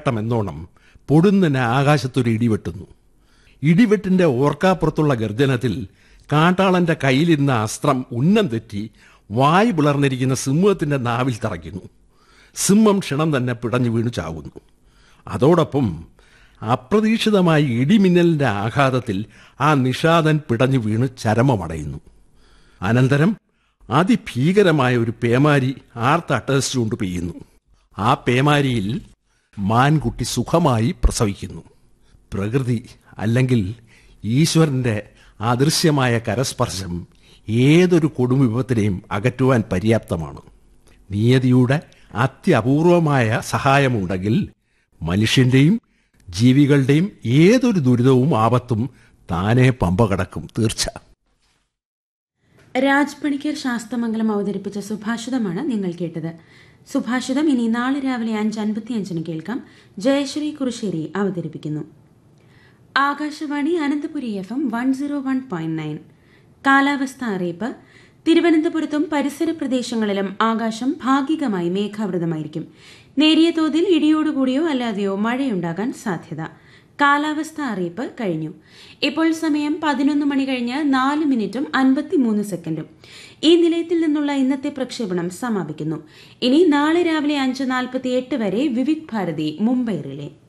പോരാട്ടമെന്നോണം പൊടുന്നനെ ആകാശത്തൊരു ഇടിവെട്ടുന്നു ഇടിവെട്ടിന്റെ ഓർക്കാപ്പുറത്തുള്ള ഗർജനത്തിൽ കാട്ടാളന്റെ കയ്യിലിരുന്ന അസ്ത്രം ഉന്നം തെറ്റി വായു പിളർന്നിരിക്കുന്ന സിംഹത്തിന്റെ നാവിൽ തറയ്ക്കുന്നു സിംഹം ക്ഷണം തന്നെ പിടഞ്ഞു വീണു ചാവുന്നു അതോടൊപ്പം അപ്രതീക്ഷിതമായി ഇടിമിന്നലിന്റെ ആഘാതത്തിൽ ആ നിഷാദൻ പിടഞ്ഞു വീണ് ചരമമടയുന്നു അനന്തരം അതിഭീകരമായ ഒരു പേമാരി ആർത്തട്ടഹസിച്ചുകൊണ്ട് പെയ്യുന്നു ആ പേമാരിയിൽ മാൻകുട്ടി സുഖമായി പ്രസവിക്കുന്നു പ്രകൃതി അല്ലെങ്കിൽ ഈശ്വരന്റെ അദൃശ്യമായ കരസ്പർശം ഏതൊരു കൊടുംവിപത്തിനെയും അകറ്റുവാൻ പര്യാപ്തമാണ് നിയതിയുടെ അത്യപൂർവമായ സഹായമുണ്ടെങ്കിൽ മനുഷ്യന്റെയും ജീവികളുടെയും ഏതൊരു ദുരിതവും ആപത്തും താനെ പമ്പ കടക്കും തീർച്ച രാജ് പണിക്കർ ശാസ്തമംഗലം അവതരിപ്പിച്ച സുഭാഷിതമാണ് നിങ്ങൾ കേട്ടത് സുഭാഷിതം ഇനി നാളെ രാവിലെ അഞ്ച് അൻപത്തിയഞ്ചിന് കേൾക്കാം ജയശ്രീ കുറുശ്ശേരി അവതരിപ്പിക്കുന്നു Akashvani Ananthapuri F M one zero one point nine കാലാവസ്ഥ അറിയിപ്പ് തിരുവനന്തപുരത്തും പരിസര പ്രദേശങ്ങളിലും ആകാശം ഭാഗികമായി മേഘാവൃതമായിരിക്കും നേരിയ തോതിൽ ഇടിയോടുകൂടിയോ അല്ലാതെയോ മഴയുണ്ടാകാൻ സാധ്യത കാലാവസ്ഥ അറിയിപ്പ് കഴിഞ്ഞു ഇപ്പോൾ സമയം പതിനൊന്ന് മണി കഴിഞ്ഞ് നാല് മിനിറ്റും അൻപത്തിമൂന്ന് സെക്കൻഡും ഈ നിലയത്തിൽ നിന്നുള്ള ഇന്നത്തെ പ്രക്ഷേപണം സമാപിക്കുന്നു ഇനി നാളെ രാവിലെ അഞ്ച് നാൽപ്പത്തി എട്ട് വരെ വിവിധ് ഭാരതി മുംബൈ റിലേ